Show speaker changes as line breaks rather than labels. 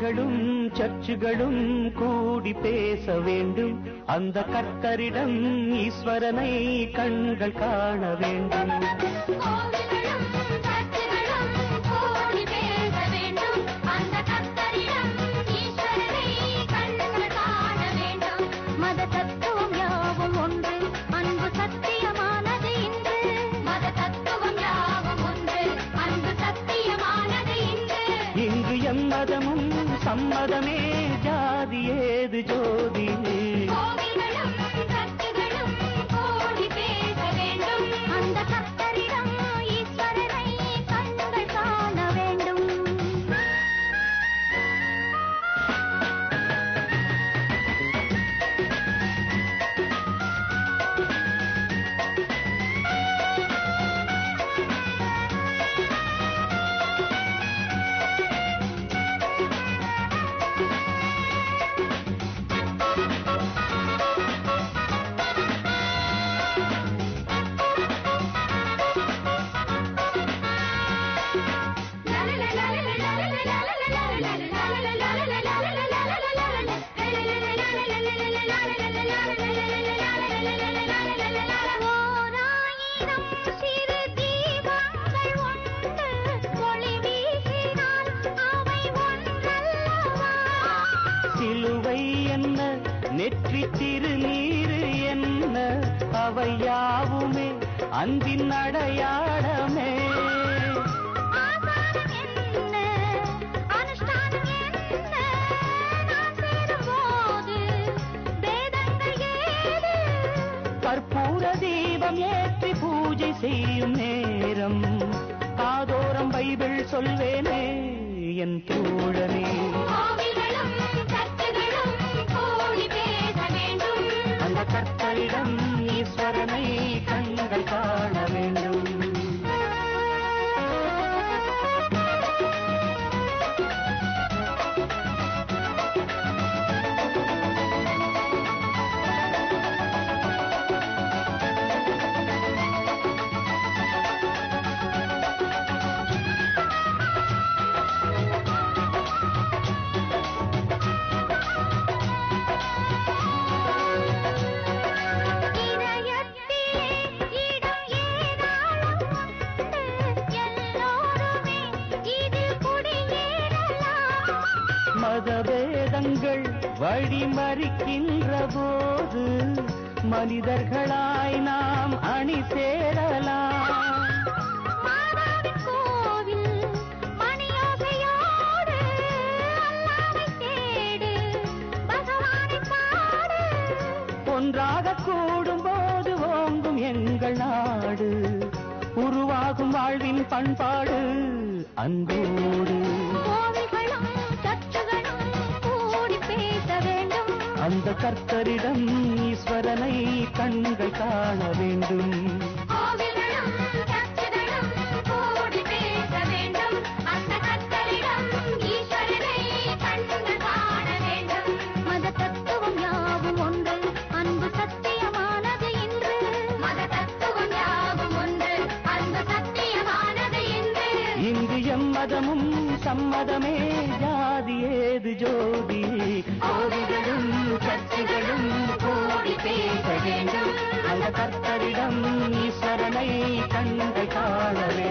கோவில்களும் சர்ச்சுகளும் கூடி பேச வேண்டும் அந்த கர்த்தரிடம் ஈஸ்வரனை கண்கள் காண வேண்டும்
கோவில்களும் சர்ச்சுகளும் கூடி பேச வேண்டும் அந்த கர்த்தரிடம் ஈஸ்வரனை கண்கள் காண வேண்டும் மத தத்துவம் யாவும் ஒன்று அன்பு சத்தியமானது இன்று மத தத்துவம் யாவும் ஒன்று அன்பு சத்தியமானது இன்று
இங்கு எம்மதமும் சம்மதமே ஜாதி ஏது ஜோதி
கோவில்களும் சர்ச்சுகளும் கூடி பேச வேண்டும் அந்த கர்த்தரிடம் ஈஸ்வரனை கண்கள் காண வேண்டும் ஓராயிரம் சிறு தீபங்கள் உண்டு ஒளி வீசினால் அவை ஒன்றல்லவா
சிலுவை என்ன நெற்றி திருநீரு என்ன அவை யாவுமே அன்பின் அடையாளமே
ஆசாரம் என்ன அனுஷ்டானம் என்ன நாம் சேரும்போது வேதங்கள் ஏது
கற்பூர தீபம் ஏற்றி பூஜை செய்யும் நேரம் காதோரம் பைபிள் சொல்வேனே என் தோழனே
கோவில்களும் சர்ச்சுகளும் கூடி பேச வேண்டும்
அந்த கர்த்தரிடம் ஈஸ்வரனை கண்கள் காண வேண்டும்
இதயத்திலே இடம் ஏராளம் உண்டு எல்லோருமே இதில் குடியேறலாம்
மதவேதங்கள் வழிமறிக்கின்ற போது மனிதர்களாய் நாம் அணி சேரலாம்
மாதாவின் கோவில் மணியோசையோடு அல்லாவை தேடு பகவானை பாடு
ஒன்றாக கூடும் போது ஓங்கும் எங்கள் நாடு உருவாகும் வாழ்வின் பண்பாடு அன்போடு
கோவில்களும் சர்ச்சுகளும் கூடி பேச வேண்டும்
அந்த கர்த்தரிடம் ஈஸ்வரனை கண்கள் காண வேண்டும்
கோவில்களும் சர்ச்சுகளும் கூடி பேச வேண்டும் அந்த கர்த்தரிடம் ஈஸ்வரனை கண்கள் காண வேண்டும் மத தத்துவம் யாவும் ஒன்று அன்பு சத்தியமானது இன்று மத தத்துவம் யாவும் ஒன்று அன்பு சத்தியமானது இன்று
இங்கு எம்மதமும் சம்மதமே ஜாதி ஏது ஜோதி கோவில்களும் சர்ச்சைகளும் கூடி பேச வேண்டும் அந்த கர்த்தரிடம் ஈஸ்வரனை கண்கள் காண வேண்டும்